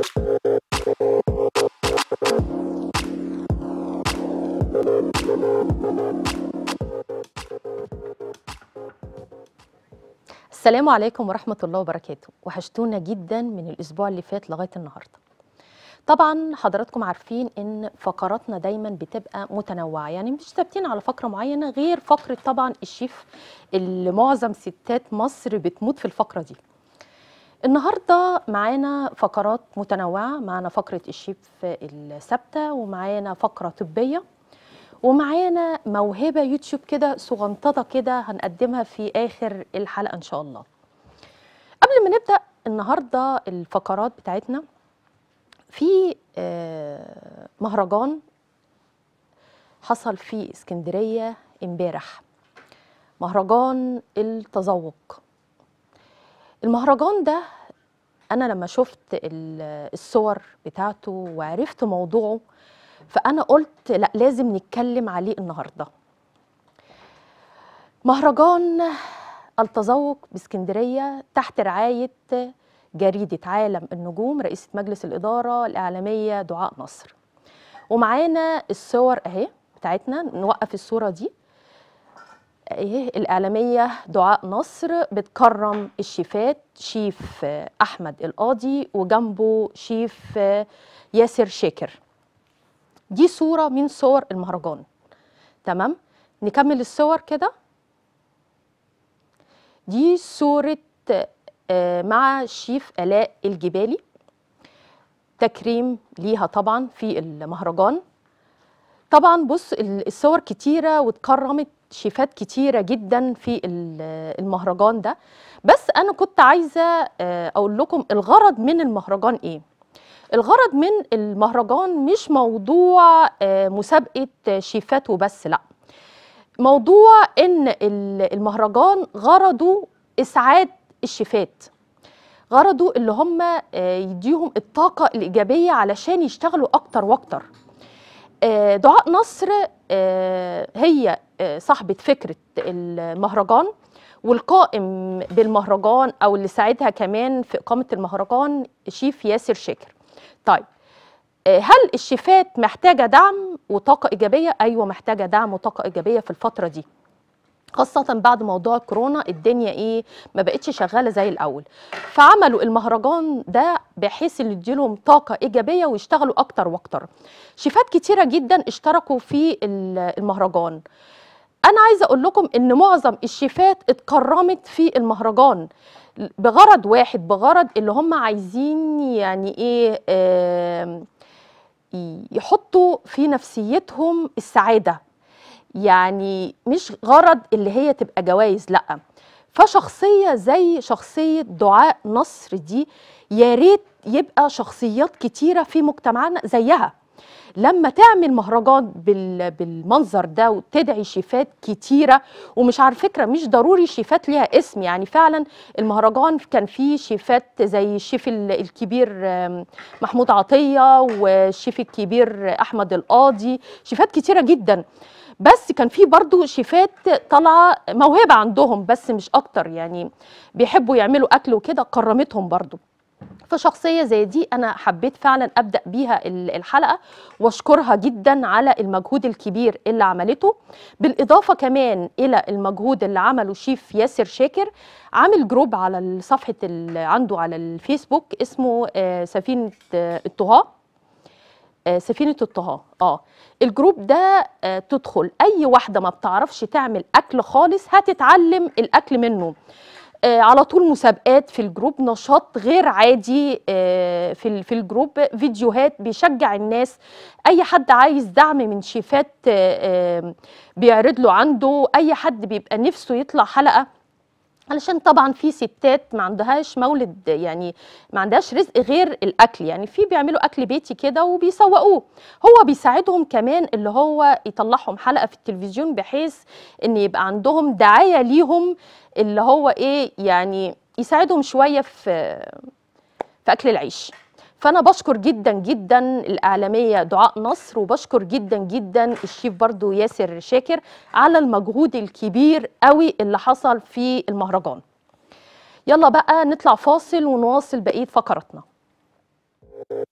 السلام عليكم ورحمة الله وبركاته وحشتونا جدا من الأسبوع اللي فات لغاية النهاردة طبعا حضراتكم عارفين ان فقراتنا دايما بتبقى متنوعة يعني مش ثابتين على فقرة معينة غير فقرة طبعا الشيف اللي معظم ستات مصر بتموت في الفقرة دي النهاردة معانا فقرات متنوعة معانا فقرة الشيف الثابتة ومعانا فقرة طبية ومعانا موهبه يوتيوب كده صغنططه كده هنقدمها في اخر الحلقه ان شاء الله قبل ما نبدا النهارده الفقرات بتاعتنا في آه، مهرجان حصل في اسكندريه امبارح مهرجان التذوق المهرجان ده انا لما شفت ال- الصور بتاعته وعرفت موضوعه فانا قلت لا لازم نتكلم عليه النهارده مهرجان التذوق باسكندريه تحت رعايه جريده عالم النجوم رئيسه مجلس الاداره الاعلاميه دعاء نصر ومعانا الصور اهي بتاعتنا نوقف الصوره دي اهي الاعلاميه دعاء نصر بتكرم الشيفات شيف احمد القاضي وجنبه شيف ياسر شاكر دي صورة من صور المهرجان تمام نكمل الصور كده دي صورة آه، مع الشيف آلاء الجبالي تكريم ليها طبعا في المهرجان طبعا بص ال- الصور كتيرة واتكرمت شيفات كتيرة جدا في ال- المهرجان ده بس أنا كنت عايزة آه، أقول لكم الغرض من المهرجان إيه الغرض من المهرجان مش موضوع آه، مسابقة شيفات وبس لا موضوع ان ال- المهرجان غرضه اسعاد الشيفات غرضه اللي هم آه، يديهم الطاقة الإيجابية علشان يشتغلوا أكتر وأكتر آه، دعاء نصر آه، هي آه، صاحبة فكرة المهرجان والقائم بالمهرجان أو اللي ساعدها كمان في إقامة المهرجان شيف ياسر شاكر طيب آه، هل الشيفات محتاجة دعم وطاقة إيجابية؟ أيوة محتاجة دعم وطاقة إيجابية في الفترة دي خاصة بعد موضوع كورونا الدنيا ايه ما بقتش شغالة زي الأول فعملوا المهرجان ده بحيث اللي يديلهم طاقة إيجابية ويشتغلوا أكتر وأكتر شيفات كتيرة جدا اشتركوا في ال- المهرجان أنا عايزة أقول لكم إن معظم الشيفات اتكرمت في المهرجان بغرض واحد بغرض اللي هم عايزين يعني ايه آم، يحطوا في نفسيتهم السعاده يعني مش غرض اللي هي تبقى جوائز لا فشخصيه زي شخصيه دعاء نصر دي يا ريت يبقى شخصيات كتيره في مجتمعنا زيها لما تعمل مهرجان بال- بالمنظر ده وتدعي شيفات كتيره ومش على فكره مش ضروري شيفات ليها اسم يعني فعلا المهرجان كان فيه شيفات زي الشيف ال- الكبير آم، محمود عطيه والشيف الكبير احمد القاضي شيفات كتيره جدا بس كان في برضو شيفات طالعه موهبه عندهم بس مش اكتر يعني بيحبوا يعملوا اكل وكده كرمتهم برضو فشخصيه زي دي انا حبيت فعلا ابدا بيها ال- الحلقه واشكرها جدا على المجهود الكبير اللي عملته بالاضافه كمان الى المجهود اللي عمله شيف ياسر شاكر عامل جروب على صفحه اللي عنده على الفيسبوك اسمه آه، سفينه آه، الطهاه آه، سفينه الطهاه اه الجروب ده آه، تدخل اي واحده ما بتعرفش تعمل اكل خالص هتتعلم الاكل منه آه، على طول مسابقات في الجروب نشاط غير عادي آه، في ال- في الجروب فيديوهات بيشجع الناس اي حد عايز دعم من شيفات آه، آه، بيعرض له عنده اي حد بيبقى نفسه يطلع حلقه علشان طبعا في ستات ما عندهاش مولد يعني ما عندهاش رزق غير الاكل يعني في بيعملوا اكل بيتي كده وبيسوقوه هو بيساعدهم كمان اللي هو يطلعهم حلقه في التلفزيون بحيث ان يبقى عندهم دعايه ليهم اللي هو ايه يعني يساعدهم شويه في في اكل العيش فانا بشكر جدا جدا الاعلاميه دعاء نصر وبشكر جدا جدا الشيف برضو ياسر شاكر على المجهود الكبير قوي اللي حصل في المهرجان يلا بقى نطلع فاصل ونواصل بقيه فقراتنا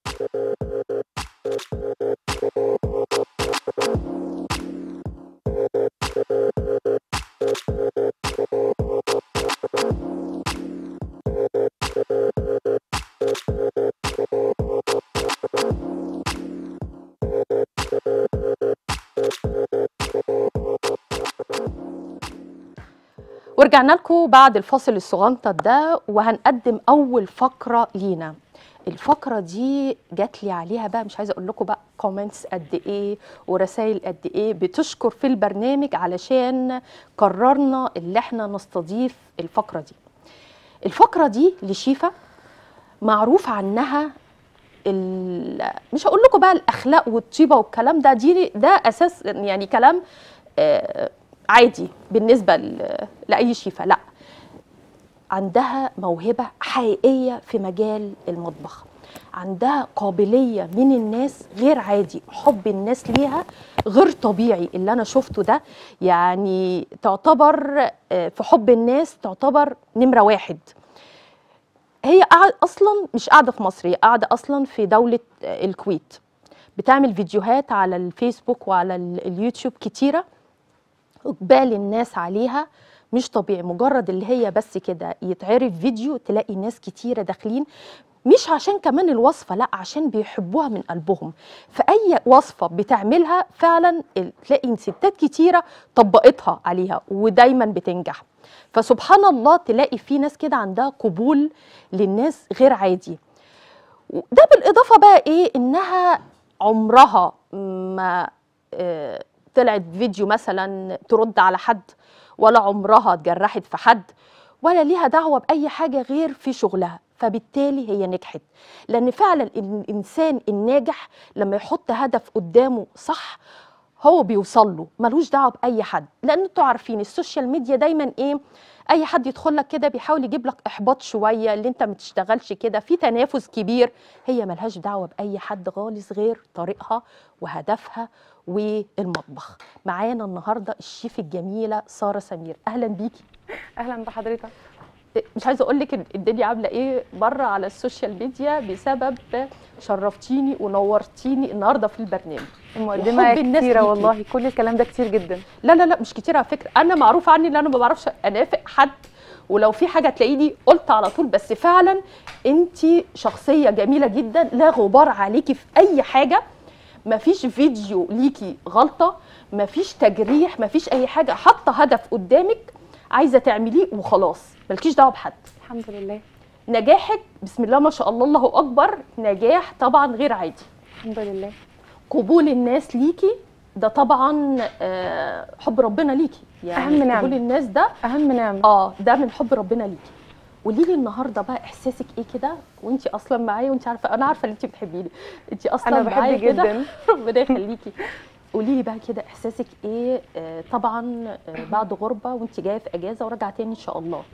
ورجعنا لكم بعد الفاصل الصغنطط ده وهنقدم اول فقره لينا الفقره دي جات لي عليها بقى مش عايزه اقول لكم بقى كومنتس قد ايه ورسائل قد ايه بتشكر في البرنامج علشان قررنا اللي احنا نستضيف الفقره دي الفقره دي لشيفا معروف عنها ال- مش هقول لكم بقى الاخلاق والطيبه والكلام ده دي ده اساس يعني كلام آه، عادي بالنسبه ل- لاي شيفا لا عندها موهبه حقيقيه في مجال المطبخ عندها قابليه من الناس غير عادي حب الناس ليها غير طبيعي اللي انا شفته ده يعني تعتبر آه، في حب الناس تعتبر نمره واحد هي قاعد اصلا مش قاعده في مصر هي قاعده اصلا في دوله آه، الكويت بتعمل فيديوهات على الفيسبوك وعلى ال- اليوتيوب كتيره اقبال الناس عليها مش طبيعي مجرد اللي هي بس كده يتعرف فيديو تلاقي ناس كتيره داخلين مش عشان كمان الوصفه لا عشان بيحبوها من قلبهم فاي وصفه بتعملها فعلا ال- تلاقي ستات كتيره طبقتها عليها ودايما بتنجح فسبحان الله تلاقي في ناس كده عندها قبول للناس غير عادي ده بالاضافه بقى ايه انها عمرها ما آه، طلعت فيديو مثلا ترد على حد ولا عمرها اتجرحت في حد ولا ليها دعوه باي حاجه غير في شغلها فبالتالي هي نجحت لان فعلا الانسان الناجح لما يحط هدف قدامه صح هو بيوصل له ملوش دعوه باي حد لان انتوا عارفين السوشيال ميديا دايما ايه اي حد يدخل لك كده بيحاول يجيب لك احباط شويه اللي انت ما تشتغلش كده في تنافس كبير هي ملهاش دعوه باي حد خالص غير طريقها وهدفها والمطبخ معانا النهارده الشيف الجميله ساره سمير اهلا بيكي اهلا بحضرتك مش عايزه اقول لك الدنيا عامله ايه بره على السوشيال ميديا بسبب شرفتيني ونورتيني النهارده في البرنامج المقدمه وحب الناس كتيره ليكي. والله كل الكلام ده كتير جدا لا لا لا مش كتير على فكره انا معروف عني ان انا ما بعرفش انافق حد ولو في حاجه تلاقيني قلت على طول بس فعلا انت شخصيه جميله جدا لا غبار عليكي في اي حاجه مفيش فيديو ليكي غلطه مفيش تجريح مفيش اي حاجه حاطه هدف قدامك عايزه تعمليه وخلاص مالكيش دعوه بحد الحمد لله نجاحك بسم الله ما شاء الله الله اكبر نجاح طبعا غير عادي الحمد لله قبول الناس ليكي ده طبعا آه، حب ربنا ليكي يعني أهم نعمة. قبول الناس ده اهم نعمه اه ده من حب ربنا ليكي قولي لي النهارده بقى احساسك ايه كده وانت اصلا معايا وانت عارفه انا عارفه ان انت بتحبيني انت اصلا انا معايا بحب كده جدا ربنا يخليكي قولي لي بقى كده احساسك ايه آه طبعا آه بعد غربه وانت جايه في اجازه وراجعه تاني ان شاء الله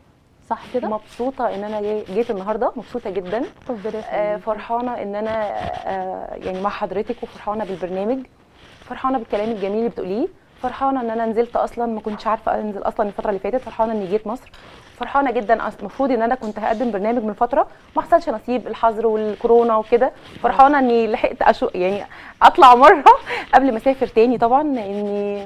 صح كده مبسوطه ان انا جاي- جيت النهارده مبسوطه جدا ربنا آه، يخليكي فرحانه ان انا آه، يعني مع حضرتك وفرحانه بالبرنامج فرحانه بالكلام الجميل اللي بتقوليه فرحانه ان انا نزلت اصلا ما كنتش عارفه انزل اصلا الفتره اللي فاتت فرحانه اني جيت مصر فرحانه جدا أص- المفروض ان انا كنت هقدم برنامج من فتره ما حصلش نصيب الحظر والكورونا وكده فرحانه اني لحقت أشو يعني اطلع مره قبل ما اسافر تاني طبعا اني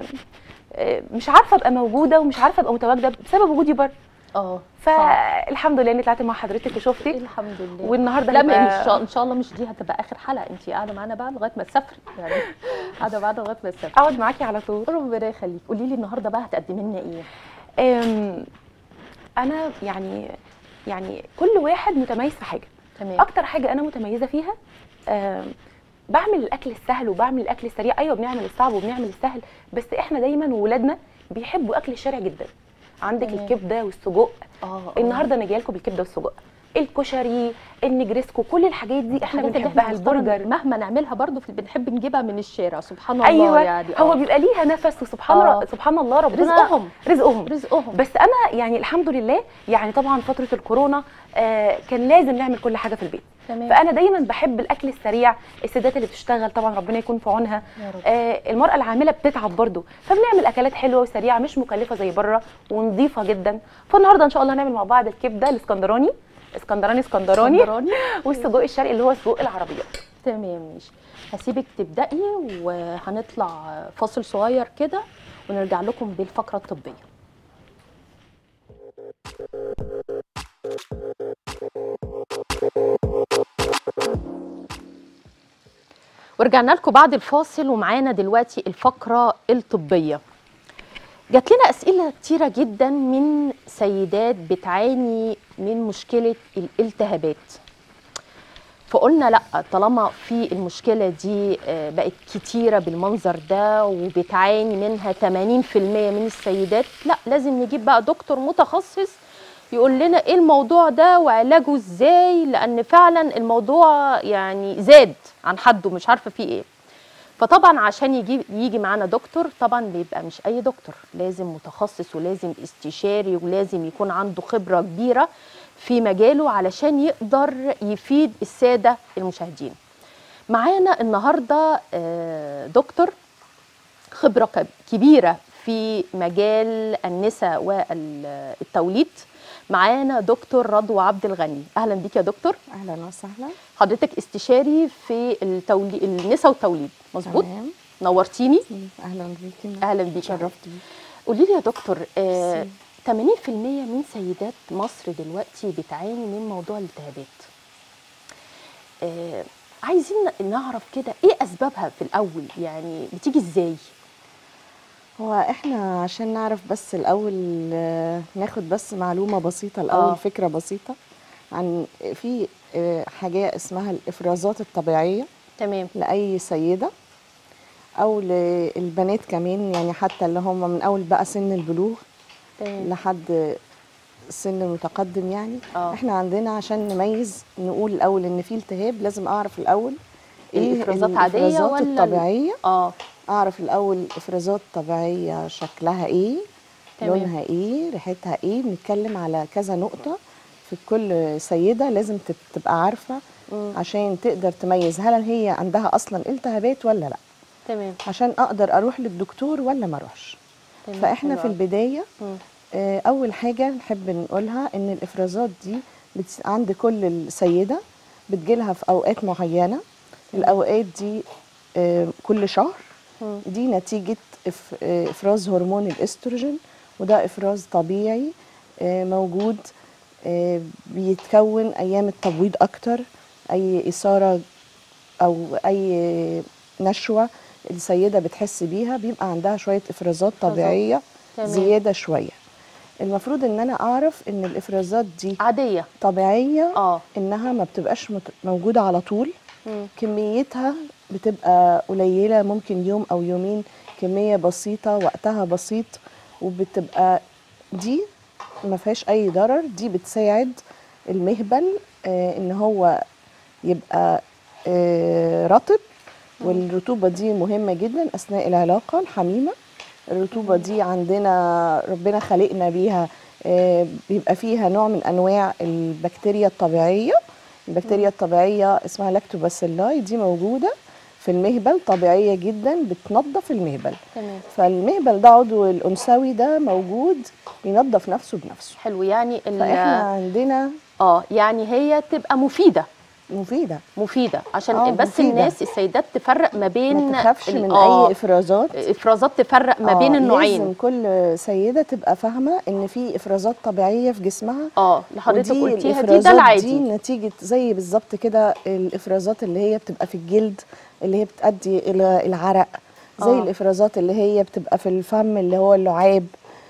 آه، مش عارفه ابقى موجوده ومش عارفه ابقى متواجده بسبب وجودي بره اه فالحمد لله اني طلعت مع حضرتك وشفتك الحمد لله والنهارده لا ما هيبقى- ان شاء ان شاء الله مش دي هتبقى اخر حلقه انت قاعده معانا بقى لغايه ما تسافري يعني قاعده معانا لغايه ما تسافري اقعد معاكي على طول ربنا يخليك قولي لي النهارده بقى هتقدمي لنا ايه أم، انا يعني يعني كل واحد متميز في حاجه تمام اكتر حاجه انا متميزه فيها أم، بعمل الاكل السهل وبعمل الاكل السريع ايوه بنعمل الصعب وبنعمل السهل بس احنا دايما ولادنا بيحبوا اكل الشارع جدا عندك تمام. الكبده والسجق اه النهارده انا جايه لكم بالكبده والسجق الكشري النجريسكو كل الحاجات دي احنا الحاجات اللي بنحبها احنا بنختار البرجر مهما نعملها برضو في بنحب نجيبها من الشارع سبحان الله ايوه يعني هو آه. بيبقى ليها نفس وسبحان آه. ر- سبحان الله ربنا رزقهم رزقهم رزقهم بس انا يعني الحمد لله يعني طبعا فتره الكورونا آه كان لازم نعمل كل حاجه في البيت تمام فانا دايما بحب الاكل السريع السيدات اللي بتشتغل طبعا ربنا يكون في عونها يا رب آه المراه العامله بتتعب برضو فبنعمل اكلات حلوه وسريعه مش مكلفه زي بره ونظيفه جدا فالنهارده ان شاء الله هنعمل مع بعض الكبده الاسكندراني اسكندراني اسكندراني اسكندراني والسجق الشرقي اللي هو سجق العربيات تمام ماشي هسيبك تبدأي وهنطلع فاصل صغير كده ونرجع لكم بالفقرة الطبية ورجعنا لكم بعد الفاصل ومعانا دلوقتي الفقرة الطبية جات لنا أسئلة كتيرة جدا من سيدات بتعاني من مشكلة الالتهابات فقلنا لا طالما في المشكله دي آه، بقت كتيره بالمنظر ده وبتعاني منها 80% من السيدات لا لازم نجيب بقى دكتور متخصص يقول لنا ايه الموضوع ده وعلاجه ازاي لان فعلا الموضوع يعني زاد عن حده مش عارفه فيه ايه فطبعا عشان يجي يجي معانا دكتور طبعا بيبقى مش اي دكتور لازم متخصص ولازم استشاري ولازم يكون عنده خبره كبيره في مجاله علشان يقدر يفيد الساده المشاهدين معانا النهارده آه، دكتور خبره كب- كبيره في مجال النساء والتوليد معانا دكتور رضوى عبد الغني اهلا بيك يا دكتور اهلا وسهلا حضرتك استشاري في التولي... النساء والتوليد مظبوط تمام نورتيني اهلا بيكي اهلا بيك شرفت بيكي قولي لي يا دكتور آه ميرسي. 80% من سيدات مصر دلوقتي بتعاني من موضوع الالتهابات آه عايزين نعرف كده ايه اسبابها في الاول يعني بتيجي ازاي هو احنا عشان نعرف بس الاول آه، ناخد بس معلومه بسيطه الاول آه. آه. فكره بسيطه عن في آه، حاجه اسمها الافرازات الطبيعيه تمام لاي سيده او للبنات كمان يعني حتى اللي هم من اول بقى سن البلوغ تمام لحد سن متقدم يعني آه. احنا عندنا عشان نميز نقول الاول ان في التهاب لازم اعرف الاول الإفرازات عادية الافرازات ولا ال- الطبيعيه اه اعرف الاول افرازات طبيعيه شكلها ايه تمام. لونها ايه ريحتها ايه بنتكلم على كذا نقطه في كل سيده لازم تب- تبقى عارفه مم. عشان تقدر تميز هل هي عندها اصلا التهابات ولا لا تمام عشان اقدر اروح للدكتور ولا ما اروحش تمام فاحنا حلو في أوي. البدايه مم. آه، اول حاجه نحب نقولها ان الافرازات دي بتس... عند كل السيده بتجيلها في اوقات معينه الاوقات دي آه، كل شهر مم. دي نتيجه إف... آه، افراز هرمون الاستروجين وده افراز طبيعي آه، موجود آه، بيتكون ايام التبويض اكتر اي اثاره او اي نشوه السيده بتحس بيها بيبقى عندها شويه افرازات إفرازات. طبيعيه تمام. زياده شويه المفروض ان انا اعرف ان الافرازات دي عاديه طبيعيه اه انها ما بتبقاش مت- موجوده على طول مم. كميتها بتبقى قليله ممكن يوم او يومين كميه بسيطه وقتها بسيط وبتبقى دي ما فيهاش اي ضرر دي بتساعد المهبل آه ان هو يبقى آه رطب والرطوبه دي مهمه جدا اثناء العلاقه الحميمه الرطوبه دي عندنا ربنا خلقنا بيها آه بيبقى فيها نوع من انواع البكتيريا الطبيعيه البكتيريا الطبيعيه اسمها لاكتوباسيلاي دي موجوده في المهبل طبيعيه جدا بتنظف المهبل تمام فالمهبل ده عضو الانثوي ده موجود بينظف نفسه بنفسه حلو يعني ال- فاحنا عندنا اه يعني هي تبقى مفيده مفيده مفيده عشان آه، بس مفيدة. الناس السيدات تفرق ما بين ما تخافش ال- من آه، اي افرازات افرازات تفرق ما آه، بين لازم النوعين كل سيده تبقى فاهمه ان في افرازات طبيعيه في جسمها اه اللي حضرتك ودي قلتيها دي الإفرازات ده العادي دي نتيجه زي بالظبط كده الافرازات اللي هي بتبقى في الجلد اللي هي بتؤدي الى العرق زي آه. الافرازات اللي هي بتبقى في الفم اللي هو اللعاب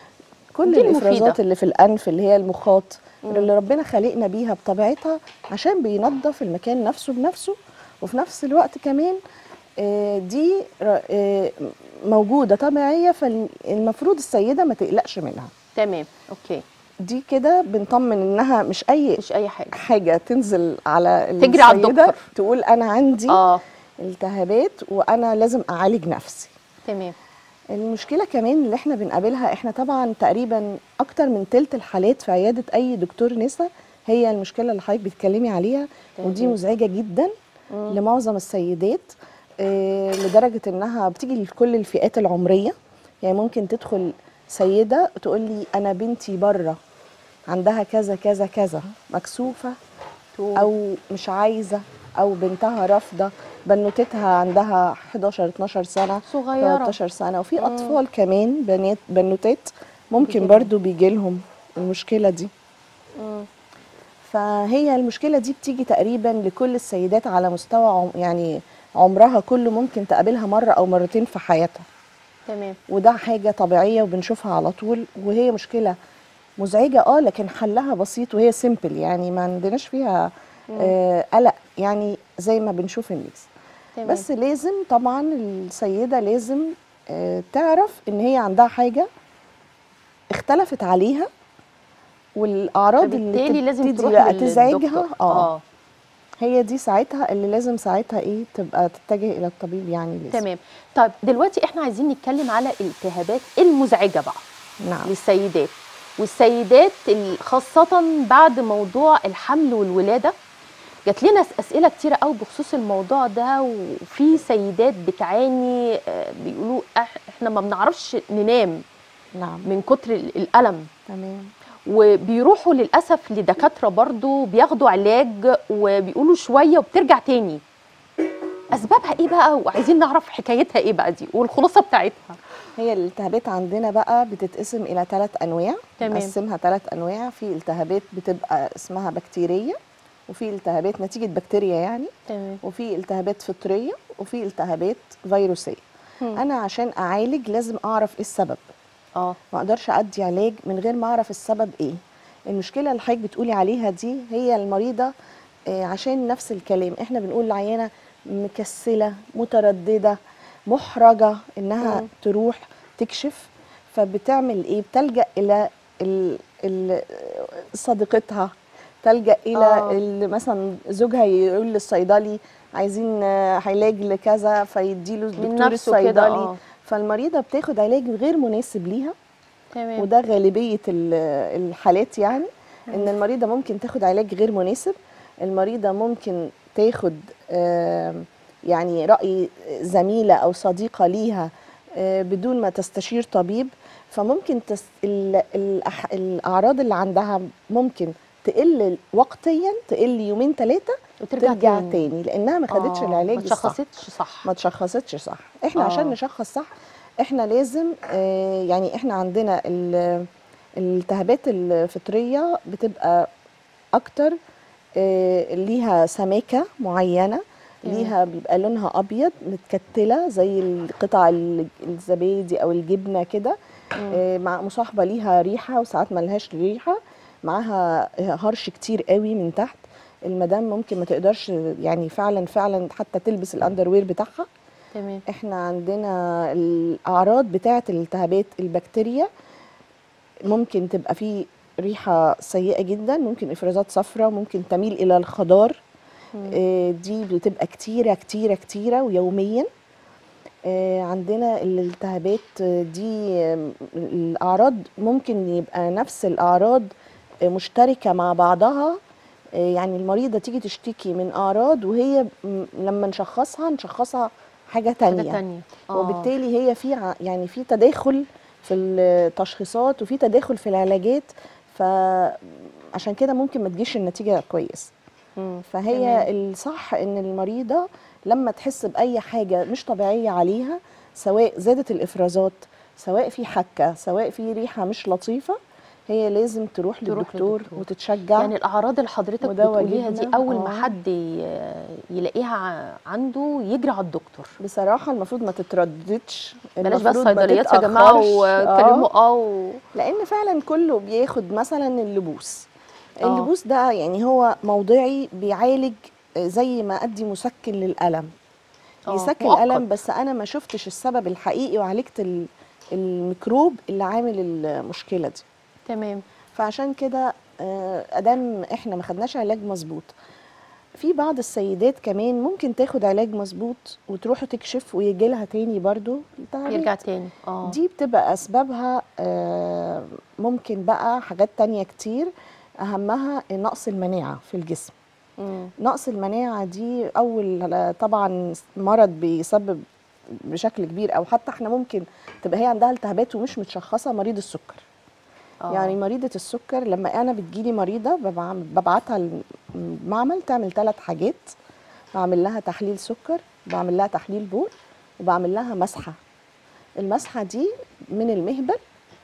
كل دي الافرازات المفيدة. اللي في الانف اللي هي المخاط اللي ربنا خلقنا بيها بطبيعتها عشان بينظف المكان نفسه بنفسه وفي نفس الوقت كمان آه، دي ر- آه، موجوده طبيعيه فالمفروض السيده ما تقلقش منها تمام اوكي دي كده بنطمن انها مش اي مش اي حاجه حاجه تنزل على تجري على السيدة الدكتور. تقول انا عندي اه التهابات وانا لازم اعالج نفسي تمام المشكله كمان اللي احنا بنقابلها احنا طبعا تقريبا اكتر من تلت الحالات في عياده اي دكتور نسا هي المشكله اللي حضرتك بتتكلمي عليها ودي تمام. مزعجه جدا لمعظم السيدات آه، لدرجه انها بتيجي لكل الفئات العمريه يعني ممكن تدخل سيده تقول لي انا بنتي بره عندها كذا كذا كذا مكسوفه تو- او مش عايزه او بنتها رافضه بنوتتها عندها 11 12 سنه صغيره 13 سنه وفي مم. اطفال كمان بنات بنوتات ممكن بيجيلهم. برضو بيجي لهم المشكله دي مم. فهي المشكله دي بتيجي تقريبا لكل السيدات على مستوى عم يعني عمرها كله ممكن تقابلها مره او مرتين في حياتها تمام وده حاجه طبيعيه وبنشوفها على طول وهي مشكله مزعجه اه لكن حلها بسيط وهي سيمبل يعني ما عندناش فيها آه قلق يعني زي ما بنشوف الناس تمام بس لازم طبعا السيده لازم آه تعرف ان هي عندها حاجه اختلفت عليها والاعراض اللي فبالتالي لازم تبتدي تروح بقى للدكتور. تزعجها اه اه هي دي ساعتها اللي لازم ساعتها ايه تبقى تتجه الى الطبيب يعني لازم تمام طيب دلوقتي احنا عايزين نتكلم على الالتهابات المزعجه بقى نعم للسيدات والسيدات ال- خاصة بعد موضوع الحمل والولادة جات لنا أس- أسئلة كتيرة قوي بخصوص الموضوع ده وفي سيدات بتعاني آه، بيقولوا إح- احنا ما بنعرفش ننام نعم من كتر ال- الألم تمام وبيروحوا للأسف لدكاترة برضو بياخدوا علاج وبيقولوا شوية وبترجع تاني أسبابها إيه بقى وعايزين نعرف حكايتها إيه بقى دي والخلاصة بتاعتها هي الالتهابات عندنا بقى بتتقسم الى ثلاث انواع تمام. نقسمها ثلاث انواع في التهابات بتبقى اسمها بكتيريه وفي التهابات نتيجه بكتيريا يعني تمام وفي التهابات فطريه وفي التهابات فيروسيه هم. انا عشان اعالج لازم اعرف ايه السبب اه ما اقدرش ادي علاج من غير ما اعرف السبب ايه المشكله اللي حضرتك بتقولي عليها دي هي المريضه آه، عشان نفس الكلام احنا بنقول للعيانه مكسله متردده محرجه انها مم. تروح تكشف فبتعمل ايه بتلجا الى ال ال صديقتها تلجا الى آه. ال- مثلا زوجها يقول للصيدلي عايزين آه، علاج لكذا فيديله من الدكتور نفسه كده الصيدلي اه فالمريضه بتاخد علاج غير مناسب ليها تمام وده غالبيه ال- الحالات يعني ان المريضه ممكن تاخد علاج غير مناسب المريضه ممكن تاخد آم، يعني راي زميله او صديقه ليها آه، بدون ما تستشير طبيب فممكن تس ال- الأح- الاعراض اللي عندها ممكن تقل وقتيا تقل يومين ثلاثه وترجع ترجع تاني, تاني لانها ما خدتش آه، العلاج ما الصح تشخصتش صح ما تشخصتش صح احنا آه. عشان نشخص صح احنا لازم آه، يعني احنا عندنا ال- الالتهابات الفطرية بتبقى اكتر آه، ليها سماكة معينة تمام. ليها بيبقى لونها ابيض متكتله زي القطع ال- الزبادي او الجبنه كده آه، مع مصاحبه ليها ريحه وساعات ملهاش ريحه معاها هرش كتير قوي من تحت المدام ممكن ما تقدرش يعني فعلا فعلا حتى تلبس الاندروير بتاعها تمام احنا عندنا الاعراض بتاعه الالتهابات البكتيريا ممكن تبقى في ريحه سيئه جدا ممكن افرازات صفراء ممكن تميل الى الخضار آه، دي بتبقى كتيره كتيره كتيره ويوميا آه، عندنا الالتهابات آه، دي آه، الاعراض ممكن يبقى نفس الاعراض آه، مشتركه مع بعضها آه، يعني المريضه تيجي تشتكي من اعراض وهي م- لما نشخصها نشخصها حاجه حاجه تانية تانية آه. وبالتالي هي في ع- يعني في تداخل في التشخيصات وفي تداخل في العلاجات فعشان كده ممكن ما تجيش النتيجه كويس مم. فهي تمام. الصح ان المريضه لما تحس باي حاجه مش طبيعيه عليها سواء زادت الافرازات سواء في حكه سواء في ريحه مش لطيفه هي لازم تروح, تروح للدكتور للدكتور. وتتشجع يعني الاعراض اللي حضرتك وده بتقوليها دي واجبنا. اول ما آه. حد ي- يلاقيها ع- عنده يجري على الدكتور بصراحه المفروض ما تترددش بلاش بقى المفروض ما الصيدليات يا جماعه تتأخرش. آه. وكلموا اه و... لان فعلا كله بياخد مثلا اللبوس آه. اللبوس ده يعني هو موضعي بيعالج زي ما ادي مسكن للالم آه، يسكن مؤقت. الالم بس انا ما شفتش السبب الحقيقي وعالجت ال- الميكروب اللي عامل المشكله دي تمام فعشان كده آه، ادام احنا ما خدناش علاج مظبوط في بعض السيدات كمان ممكن تاخد علاج مظبوط وتروح تكشف ويجي لها تاني برضو التهابات. يرجع تاني اه دي بتبقى اسبابها آه، ممكن بقى حاجات تانية كتير اهمها نقص المناعه في الجسم مم. نقص المناعه دي اول طبعا مرض بيسبب بشكل كبير او حتى احنا ممكن تبقى هي عندها التهابات ومش متشخصه مريض السكر آه. يعني مريضه السكر لما انا بتجيلي مريضه ببع- ببعتها المعمل تعمل ثلاث حاجات بعمل لها تحليل سكر بعمل لها تحليل بول وبعمل لها مسحه المسحه دي من المهبل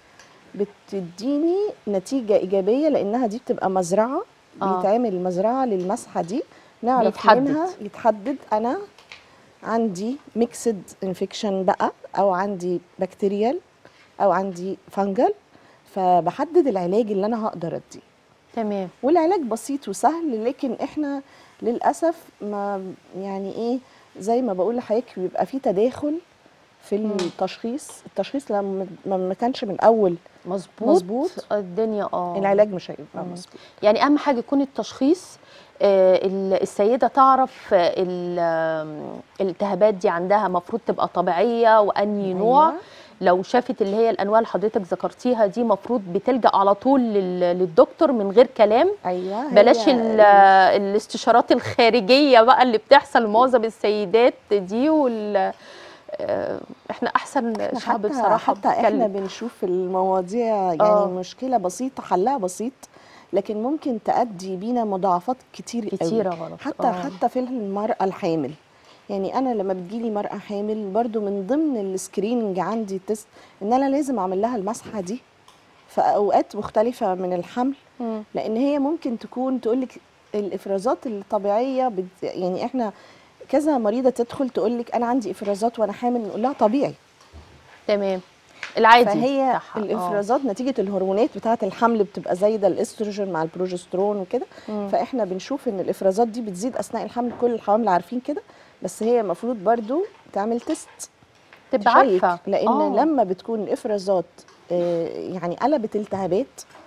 بتديني نتيجه ايجابيه لانها دي بتبقى مزرعه آه. بيتعمل مزرعه للمسحه دي نعرف بيتحدد. منها يتحدد انا عندي ميكسد انفكشن بقى او عندي بكتيريال او عندي فانجل فبحدد العلاج اللي انا هقدر اديه تمام والعلاج بسيط وسهل لكن احنا للاسف ما يعني ايه زي ما بقول لحضرتك بيبقى في تداخل في التشخيص التشخيص لما ما ما كانش من الاول مظبوط مظبوط. الدنيا اه العلاج مش هيبقى مم. مظبوط يعني اهم حاجه يكون التشخيص آه، ال- السيده تعرف آه، ال- آم، الالتهابات دي عندها مفروض تبقى طبيعيه واني نوع أيوة. لو شافت اللي هي الانواع اللي حضرتك ذكرتيها دي مفروض بتلجا على طول لل- للدكتور من غير كلام ايوه هي بلاش ال- الاستشارات الخارجيه بقى اللي بتحصل لمعظم السيدات دي وال آه، احنا احسن إحنا شعب حتى بصراحه حتى احنا بيتكلم. بنشوف المواضيع يعني آه. مشكله بسيطه حلها بسيط لكن ممكن تؤدي بينا مضاعفات كتير قوي. كتيره غلط حتى آه. حتى في المرأة الحامل يعني أنا لما بتجيلي مرأة حامل برضو من ضمن السكريننج عندي تيست إن أنا لازم أعمل لها المسحة دي في أوقات مختلفة من الحمل مم. لأن هي ممكن تكون تقولك الإفرازات الطبيعية بت يعني إحنا كذا مريضة تدخل تقولك أنا عندي إفرازات وأنا حامل نقول لها طبيعي تمام العادي فهي بتاعها. آه. الافرازات نتيجه الهرمونات بتاعه الحمل بتبقى زايده الاستروجين مع البروجسترون وكده مم. فاحنا بنشوف ان الافرازات دي بتزيد اثناء الحمل كل الحوامل عارفين كده بس هي المفروض برضو تعمل تيست تبقى تشيك، عارفه لان آه. لما بتكون الافرازات آه، يعني قلبت التهابات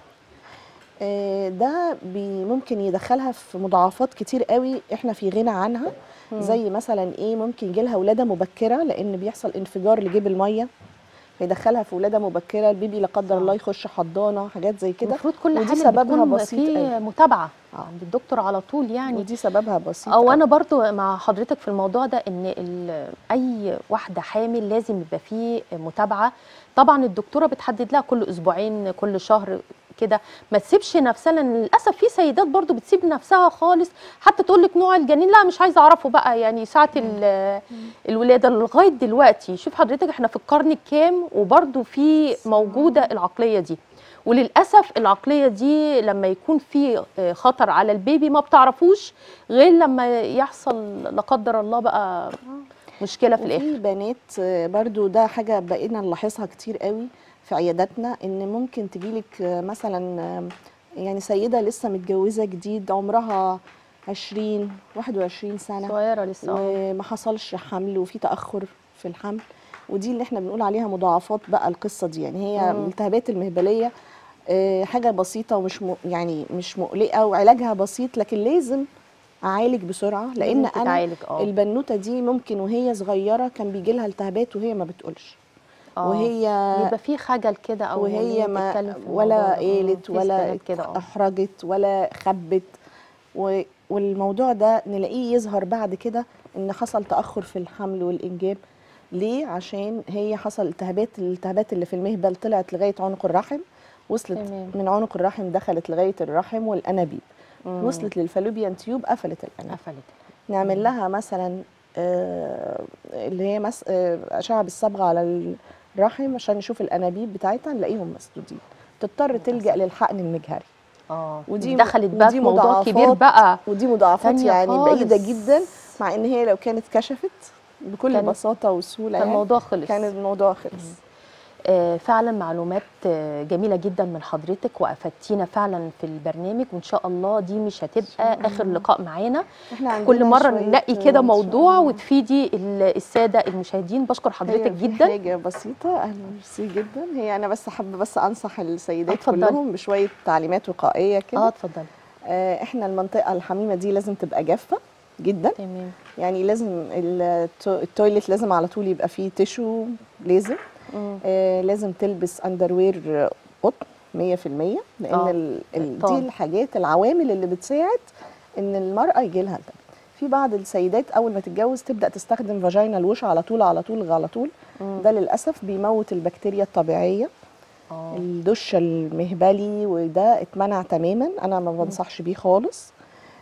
آه، ده بي ممكن يدخلها في مضاعفات كتير قوي احنا في غنى عنها زي مثلا ايه ممكن يجي لها ولاده مبكره لان بيحصل انفجار لجيب الميه فيدخلها في ولاده مبكره البيبي لا قدر الله يخش حضانه حاجات زي كده المفروض كل ودي حاجه سببها بتكون بسيط في قوي. متابعه آه. عند الدكتور على طول يعني ودي سببها بسيط او قوي. انا برضو مع حضرتك في الموضوع ده ان ال- اي واحده حامل لازم يبقى فيه متابعه طبعا الدكتوره بتحدد لها كل اسبوعين كل شهر كده ما تسيبش نفسها لان للاسف في سيدات برضو بتسيب نفسها خالص حتى تقول لك نوع الجنين لا مش عايزه اعرفه بقى يعني ساعه ال- الولاده لغايه دلوقتي شوف حضرتك احنا في القرن الكام وبرضو في موجوده العقليه دي وللاسف العقليه دي لما يكون في آه، خطر على البيبي ما بتعرفوش غير لما يحصل لا قدر الله بقى مشكله في الاخر وفي بنات آه، برضو ده حاجة بقينا نلاحظها كتير قوي في عياداتنا ان ممكن تجيلك آه، مثلا آه، يعني سيدة لسه متجوزة جديد عمرها 20 21 سنة صغيره لسه آه. وما حصلش حمل وفي تأخر في الحمل ودي اللي احنا بنقول عليها مضاعفات بقى القصة دي يعني هي مم. الالتهابات المهبلية آه، حاجة بسيطة ومش م... يعني مش مقلقة وعلاجها بسيط لكن لازم أعالج بسرعة لأن لازم أنا تتعالج اه البنوته دي ممكن وهي صغيره كان بيجي لها التهابات وهي ما بتقولش آه. وهي يبقى في خجل كده او إن وهي ما تتكلم في الموضوع ولا ده. آه، قالت في ولا سيدات كده اه احرجت ولا خبت و- والموضوع ده نلاقيه يظهر بعد كده ان حصل تاخر في الحمل والانجاب ليه عشان هي حصل التهابات الالتهابات اللي في المهبل طلعت لغايه عنق الرحم وصلت تمام. من عنق الرحم دخلت لغايه الرحم والانابيب مم. وصلت للفالوبيان تيوب قفلت الانابيب قفلت نعمل لها مثلا آه، اللي هي مس... آه، اشعه بالصبغه على الرحم عشان نشوف الانابيب بتاعتها نلاقيهم مسدودين تضطر تلجا للحقن المجهري اه ودي- ودي دخلت بقى ودي في موضوع مضاعفات كبير بقى ودي مضاعفات تانية يعني بعيده خالص. جدا مع ان هي لو كانت كشفت بكل كانت- بساطه وسهوله يعني فالموضوع خلص كان الموضوع خلص آه، فعلا معلومات آه، جميله جدا من حضرتك وافدتينا فعلا في البرنامج وان شاء الله دي مش هتبقى اخر لقاء معانا احنا عندنا كل مره شوية- نلاقي آه، كده إن شاء موضوع الله. وتفيدي ال- الساده المشاهدين بشكر حضرتك هي في جدا حاجه بسيطه اهلا ميرسي جدا هي انا بس حابه بس انصح السيدات اتفضلي. كلهم بشويه تعليمات وقائيه اه كده اتفضلي آه، احنا المنطقه الحميمه دي لازم تبقى جافه جدا تمام يعني لازم التو- التويلت لازم على طول يبقى فيه تيشو لازم مم. آه لازم تلبس اندروير قطن 100% لان آه، ال ال دي طبعاً. الحاجات العوامل اللي بتساعد ان المراه يجي لها التهاب في بعض السيدات اول ما تتجوز تبدا تستخدم فاجينال ووش على طول على طول على طول مم. ده للاسف بيموت البكتيريا الطبيعيه اه الدش المهبلي وده اتمنع تماما انا ما بنصحش بيه خالص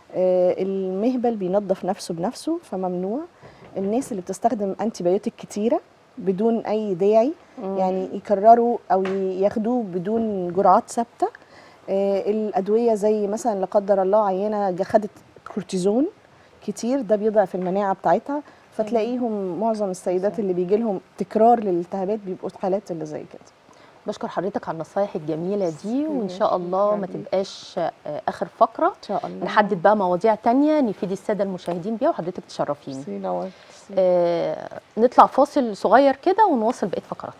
آه، المهبل بينظف نفسه بنفسه فممنوع الناس اللي بتستخدم انتي بايوتيك كتيره بدون اي داعي يعني يكرروا او ياخدوه بدون جرعات ثابته آه، الادويه زي مثلا لا قدر الله عينه جا- خدت كورتيزون كتير ده بيضعف المناعه بتاعتها فتلاقيهم معظم السيدات اللي بيجي لهم تكرار للالتهابات بيبقوا حالات اللي زي كده بشكر حضرتك على النصايح الجميله دي وان شاء الله ما تبقاش آه، اخر فقره ان شاء الله نحدد بقى مواضيع تانية نفيد الساده المشاهدين بيها وحضرتك تشرفيني ميرسي، نورت. آه نطلع فاصل صغير كده ونواصل بقيه فقرات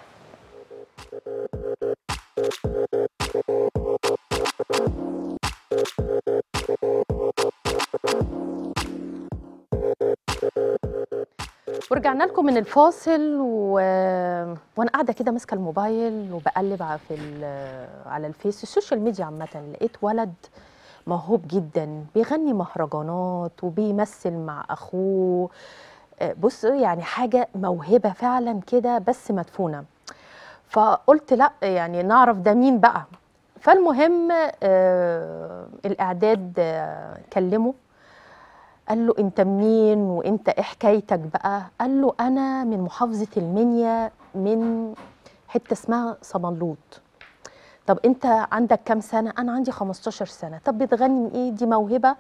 ورجعنا لكم من الفاصل و... وانا قاعده كده ماسكه الموبايل وبقلب على في ال... على الفيس السوشيال ميديا عامه لقيت ولد موهوب جدا بيغني مهرجانات وبيمثل مع اخوه آه، بص يعني حاجه موهبه فعلا كده بس مدفونه فقلت لا يعني نعرف ده مين بقى فالمهم آه الاعداد آه كلمه قال له انت منين وانت ايه حكايتك بقى قال له انا من محافظه المنيا من حته اسمها صمنلوط طب انت عندك كام سنه انا عندي 15 سنه طب بتغني من ايه دي موهبه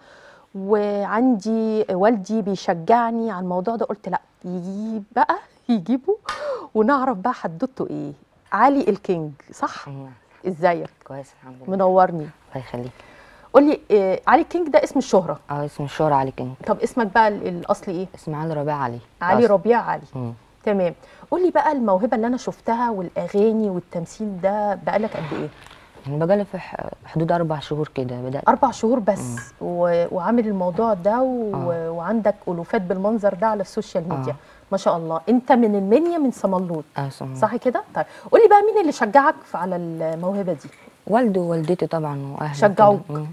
وعندي والدي بيشجعني على الموضوع ده قلت لا يجيب بقى يجيبه ونعرف بقى حدوته ايه علي الكينج صح أيوة. ازيك كويس الحمد لله منورني الله يخليك قول لي إيه علي الكينج ده اسم الشهره اه اسم الشهرة علي كينج طب اسمك بقى ال- الاصلي ايه اسم علي ربيع علي علي أصل. ربيع علي مم. تمام قول لي بقى الموهبه اللي انا شفتها والاغاني والتمثيل ده بقالك قد ايه يعني بقالي في ح- حدود اربع شهور كده بدات اربع شهور بس و... وعامل الموضوع ده و... آه. وعندك الوفات بالمنظر ده على السوشيال ميديا آه. ما شاء الله انت من المنيا من صمنلوط اه اسم صح كده طيب قول لي بقى مين اللي شجعك في- على الموهبه دي والدي ووالدتي طبعا واهلي شجعوك. وكده. مم.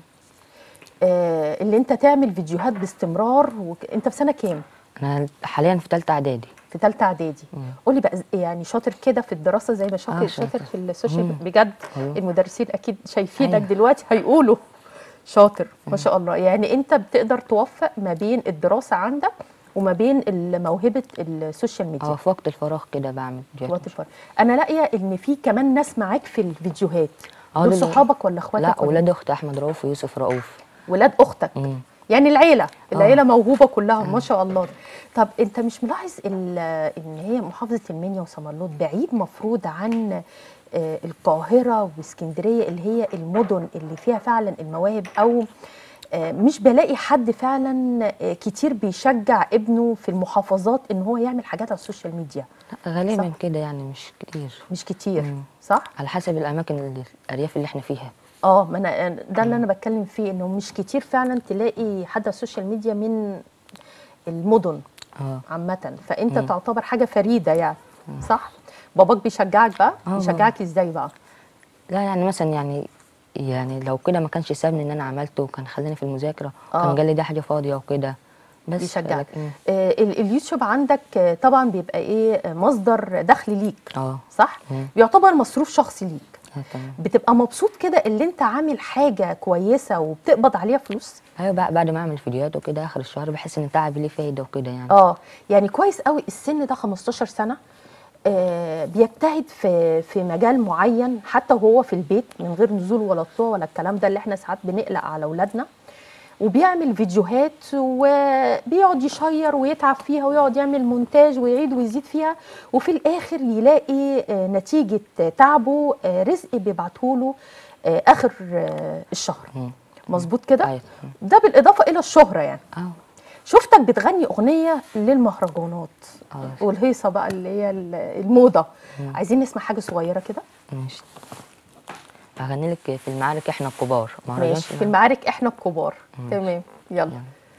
آه اللي انت تعمل فيديوهات باستمرار وك... انت في سنه كام انا حاليا في ثالثه اعدادي في ثالثه اعدادي مم. قولي بقى إز- يعني شاطر كده في الدراسه زي ما شاطر آه، شاطر شاطر. في السوشيال مم. بجد أيوة. المدرسين اكيد شايفينك أيوة. دلوقتي هيقولوا شاطر ما شاء الله يعني انت بتقدر توفق ما بين الدراسه عندك وما بين ال- موهبه السوشيال اه ميديا في وقت الفراغ كده بعمل فيديوهات وقت الفراغ. انا لاقيه ان في كمان ناس معاك في الفيديوهات آه، دول دول- صحابك ولا اخواتك لا ولا اولاد اختي احمد رؤوف ويوسف رؤوف ولاد اختك مم. يعني العيله العيله موهوبه كلها ما شاء الله طب انت مش ملاحظ ال- ان هي محافظه المنيا وصمالوط بعيد مفروض عن آه، القاهره واسكندريه اللي هي المدن اللي فيها فعلا المواهب او آه، مش بلاقي حد فعلا آه، كتير بيشجع ابنه في المحافظات ان هو يعمل حاجات على السوشيال ميديا لا غالبا صح. كده يعني مش كتير مش كتير مم. صح على حسب الاماكن اللي الارياف اللي احنا فيها اه ما انا ده اللي انا بتكلم فيه انه مش كتير فعلا تلاقي حد على السوشيال ميديا من المدن اه عامة فانت مم. تعتبر حاجة فريدة يعني صح؟ باباك بيشجعك بقى؟ آه. بيشجعك ازاي بقى؟ لا يعني مثلا يعني يعني لو كده ما كانش سابني ان انا عملته وكان خلاني في المذاكره آه. كان قال لي ده حاجه فاضيه وكده بس بيشجعك لكن- آه ال- اليوتيوب عندك آه، طبعا بيبقى ايه آه، مصدر دخل ليك اه صح؟ مم. بيعتبر مصروف شخصي ليك آه، تمام بتبقى مبسوط كده اللي انت عامل حاجة كويسة وبتقبض عليها فلوس؟ ايوه بقى بعد ما اعمل فيديوهات وكده اخر الشهر بحس ان تعبي ليه فايده وكده يعني اه يعني كويس قوي السن ده 15 سنه آه بيجتهد في في مجال معين حتى وهو في البيت من غير نزول ولا طلوع ولا الكلام ده اللي احنا ساعات بنقلق على اولادنا وبيعمل فيديوهات وبيقعد يشير ويتعب فيها ويقعد يعمل مونتاج ويعيد ويزيد فيها وفي الاخر يلاقي آه، نتيجه تعبه آه، رزق بيبعته له آه، اخر آه، الشهر مم. مظبوط كده أيوة. ده بالاضافه الى الشهره يعني اه شفتك بتغني اغنيه للمهرجانات آه. والهيصه بقى اللي هي ال- الموضه عايزين نسمع حاجه صغيره كده ماشي هغني لك في المعارك احنا الكبار مهرجان ماشي في المعارك احنا الكبار تمام يلا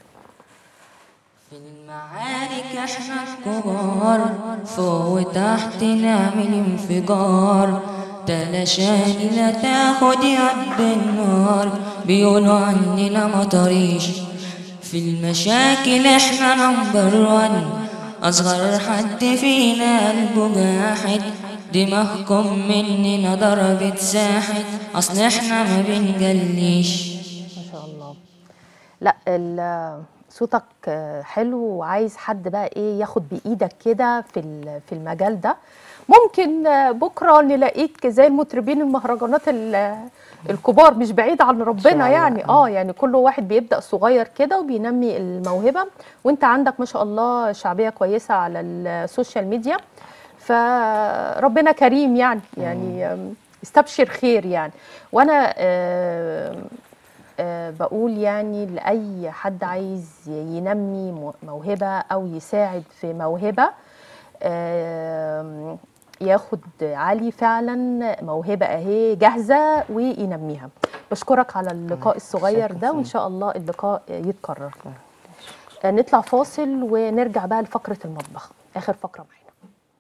في المعارك احنا الكبار فوق وتحت نعمل انفجار تلاشاني لا تاخد يد النار بيقولوا عننا مطريش في المشاكل احنا نمبر وان اصغر حد فينا قلبه جاحد دماغكم مننا ضربت ساحت اصل احنا ما بنجليش ما شاء الله لا ال- صوتك آه، حلو وعايز حد بقى ايه ياخد بايدك كده في ال- في المجال ده ممكن آه، بكره نلاقيك زي المطربين المهرجانات ال- الكبار مش بعيد عن ربنا الله. يعني اه يعني كل واحد بيبدا صغير كده وبينمي الموهبه وانت عندك ما شاء الله شعبيه كويسه على السوشيال ميديا فربنا كريم يعني يعني آم، استبشر خير يعني وانا آم، آه، بقول يعني لأي حد عايز ينمي مو- موهبة أو يساعد في موهبة آم، ياخد علي فعلا موهبة أهي جاهزة وينميها بشكرك على اللقاء الصغير شكراً ده وإن شاء الله اللقاء يتكرر آه، نطلع فاصل ونرجع بقى لفقرة المطبخ آخر فقرة معانا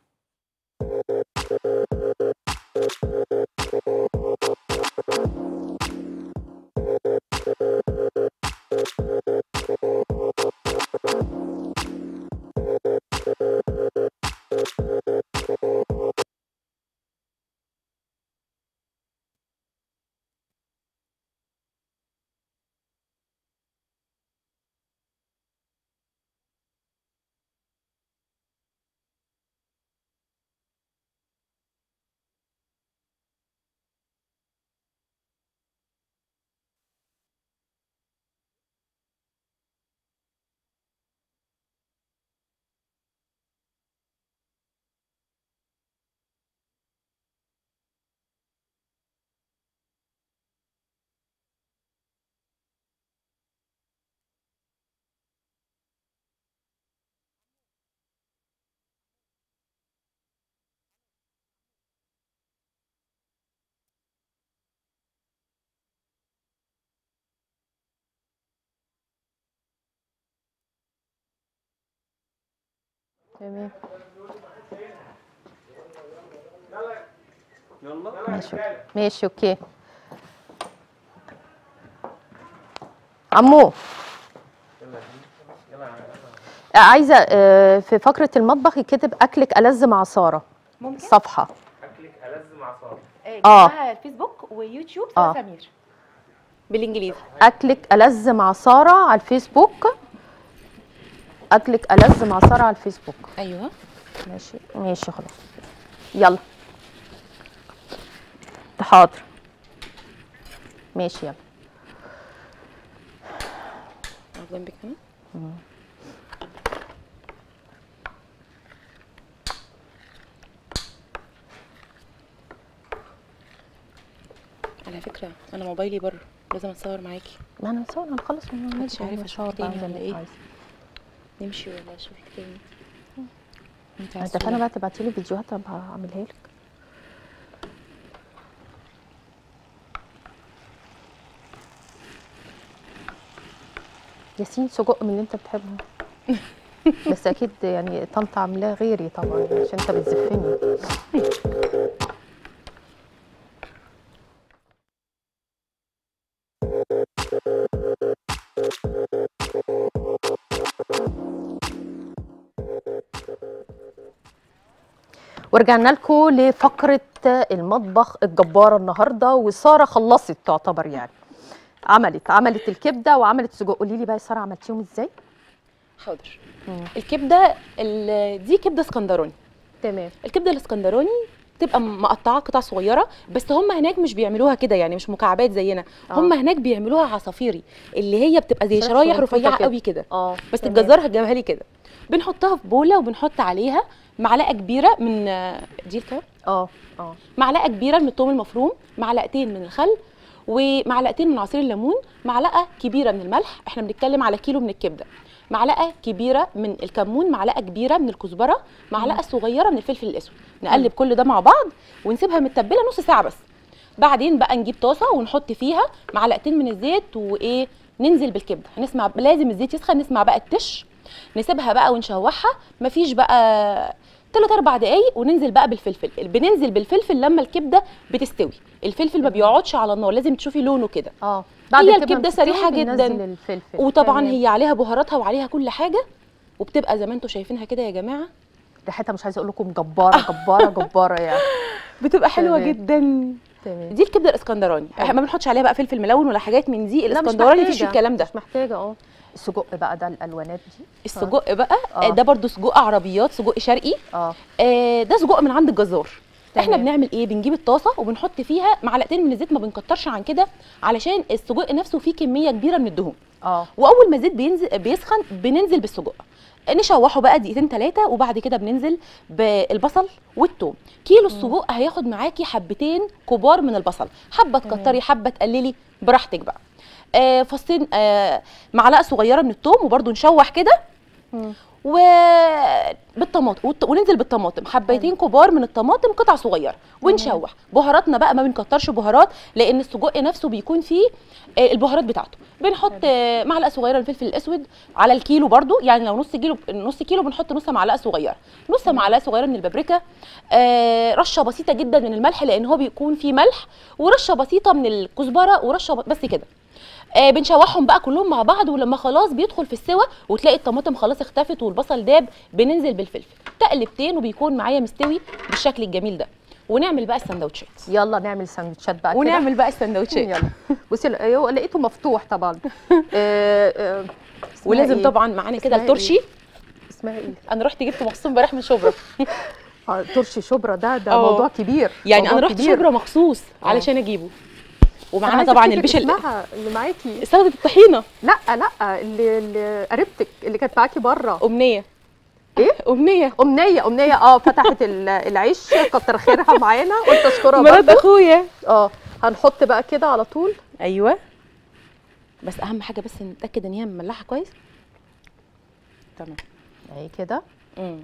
تمام ماشي ماشي اوكي عمو عايزه آه، في فقره المطبخ يكتب اكلك ألذ مع ساره ممكن صفحه اكلك ألذ مع صار آه. اسمها الفيسبوك ويوتيوب آه. ساره سمير بالانجليزي اكلك ألذ مع ساره على الفيسبوك اكلك ألذ مع ساره على الفيسبوك ايوه ماشي ماشي خلاص يلا حاضر ماشي يلا اقف جنبك هنا على فكره انا موبايلي بره لازم اتصور معاكي ما انا مصور هنخلص من محدش عارف مشوار أشوفك تاني بقى زي ولا ما إيه؟ عايز. نمشي ولا اشوفك تاني انت انت فانا بقى تبعتي لي فيديوهات ابقى اعملها لك ياسين سجق من اللي انت بتحبه بس اكيد يعني طنط عاملاه غيري طبعا عشان انت بتزفني ورجعنا لكم لفقره المطبخ الجباره النهارده وساره خلصت تعتبر يعني عملت عملت الكبده وعملت سجق قولي لي بقى يا ساره عملتيهم ازاي حاضر مم. الكبده ال- دي كبده اسكندراني تمام الكبده الاسكندراني تبقى مقطعه قطع صغيره بس هم هناك مش بيعملوها كده يعني مش مكعبات زينا آه. هم هناك بيعملوها عصافيري اللي هي بتبقى زي شرايح شرايح صغنطوطة رفيعه كده. قوي كده اه بس تمام. الجزار هتجيبها لي كده بنحطها في بوله وبنحط عليها معلقه كبيره من دي الكام اه اه معلقه كبيره من الثوم المفروم معلقتين من الخل ومعلقتين من عصير الليمون معلقه كبيره من الملح احنا بنتكلم على كيلو من الكبده معلقه كبيره من الكمون معلقه كبيره من الكزبره معلقه صغيره من الفلفل الاسود نقلب كل ده مع بعض ونسيبها متبله نص ساعه بس بعدين بقى نجيب طاسه ونحط فيها معلقتين من الزيت وايه ننزل بالكبده هنسمع لازم الزيت يسخن نسمع بقى التش نسيبها بقى ونشوحها مفيش بقى تلات اربع دقايق وننزل بقى بالفلفل بننزل بالفلفل لما الكبده بتستوي الفلفل ما بيقعدش على النار لازم تشوفي لونه كده اه هي كده الكبدة ما بتستوي سريعة بننزل جداً. الفلفل وطبعا تمام. هي عليها بهاراتها وعليها كل حاجه وبتبقى زي ما انتم شايفينها كده يا جماعه ريحتها مش عايزه اقول لكم جباره جباره جباره يعني بتبقى حلوه تمام. جدا تمام دي الكبده الاسكندراني احنا ما بنحطش عليها بقى فلفل ملون ولا حاجات من دي لا، مش الاسكندراني مفيش فيه محتاجة. الكلام ده مش محتاجه اه السجق بقى ده الالوانات دي السجق بقى آه. آه. ده برضو سجق عربيات سجق شرقي اه آه ده سجق من عند الجزار احنا تمام. بنعمل ايه بنجيب الطاسه وبنحط فيها معلقتين من الزيت ما بنكترش عن كده علشان السجق نفسه فيه كميه كبيره من الدهون اه واول ما الزيت بينزل بيسخن بننزل بالسجق نشوحه بقى دقيقتين ثلاثه وبعد كده بننزل بالبصل والثوم كيلو السجق هياخد معاكي حبتين كبار من البصل حبه تكتري حبه تقللي براحتك بقى آه فصين آه معلقه صغيره من الثوم وبرده نشوح كده مم. وبالطماطم وت- وننزل بالطماطم حبيتين كبار من الطماطم قطع صغيره ونشوح بهاراتنا بقى ما بنكترش بهارات لان السجق نفسه بيكون فيه آه، البهارات بتاعته بنحط آه، معلقه صغيره من الفلفل الاسود على الكيلو برضو يعني لو نص كيلو نص كيلو بنحط نص معلقه صغيره نص معلقه صغيره من البابريكا آه، رشه بسيطه جدا من الملح لان هو بيكون فيه ملح ورشه بسيطه من الكزبره ورشه ب- بس كده آه بنشوحهم بقى كلهم مع بعض ولما خلاص بيدخل في السوا وتلاقي الطماطم خلاص اختفت والبصل داب بننزل بالفلفل تقلبتين وبيكون معايا مستوي بالشكل الجميل ده ونعمل بقى السندوتشات يلا نعمل سندوتشات بقى كده. ونعمل بقى السندوتشات يلا بصي لا- أيوة، لقيته مفتوح طبعا آه، آه، اسمها ولازم إيه؟ طبعا معانا كده اسمها الترشي اسمها ايه؟ انا رحت جبت مخصوص امبارح من شبرا آه، ترشي شبرا ده ده آه. موضوع كبير يعني موضوع انا رحت كبير. شبرا مخصوص علشان اجيبه أنا ومعانا عايزة طبعا أفتكر البشل اسمها اللي معاكي سلطه الطحينه لا لا اللي, اللي قريبتك اللي كانت معاكي بره امنيه إيه؟ امنيه امنيه امنيه اه فتحت ال- العيش كتر خيرها معانا قلت اشكرها مرات برضه اخويا اه هنحط بقى كده على طول ايوه بس اهم حاجه بس نتاكد ان هي مملحه كويس تمام اهي كده امم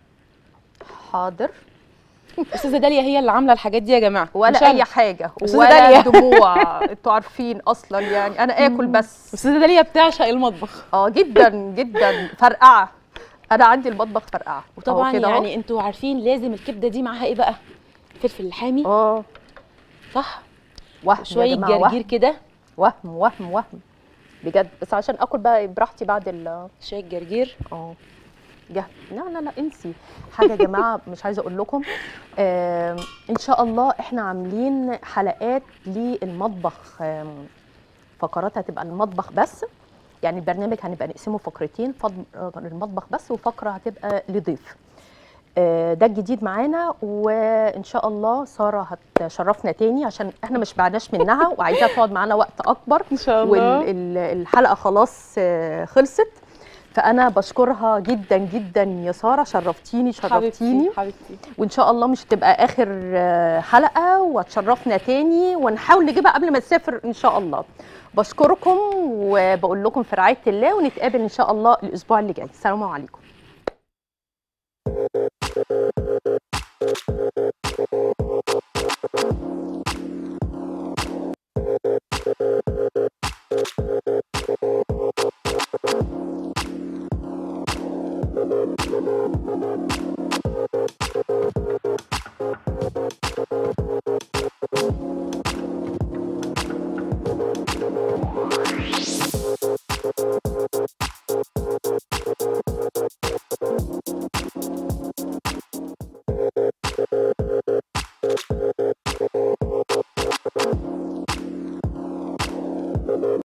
حاضر استاذه داليا هي اللي عامله الحاجات دي يا جماعه ولا مش أنا. اي حاجه أستاذة ولا داليا. دموع انتوا عارفين اصلا يعني انا اكل بس استاذه داليا بتعشق المطبخ اه جدا جدا فرقعه انا عندي المطبخ فرقعه أهو وطبعا كده أهو. يعني انتوا عارفين لازم الكبده دي معاها ايه بقى فلفل الحامي اه صح وهم شويه يا جماعة، جرجير كده وهم وهم وهم بجد بس عشان اكل بقى براحتي بعد ال شويه جرجير اه جه لا لا لا انسي حاجه يا جماعه مش عايزه اقول لكم آم، ان شاء الله احنا عاملين حلقات للمطبخ آم، فقرات هتبقى المطبخ بس يعني البرنامج هنبقى نقسمه فقرتين فقرة للمطبخ بس وفقره هتبقى لضيف آه، ده الجديد معانا وان شاء الله ساره هتشرفنا تاني عشان احنا مش بعدناش منها وعايزاها تقعد معانا وقت اكبر ان شاء والحلقه خلاص آه، خلصت فانا بشكرها جدا جدا يا ساره شرفتيني شرفتيني حبيبتي حبيبتي وان شاء الله مش تبقى اخر آه، حلقه وتشرفنا تاني ونحاول نجيبها قبل ما تسافر ان شاء الله بشكركم وبقول لكم في رعايه الله ونتقابل ان شاء الله الاسبوع اللي جاي السلام عليكم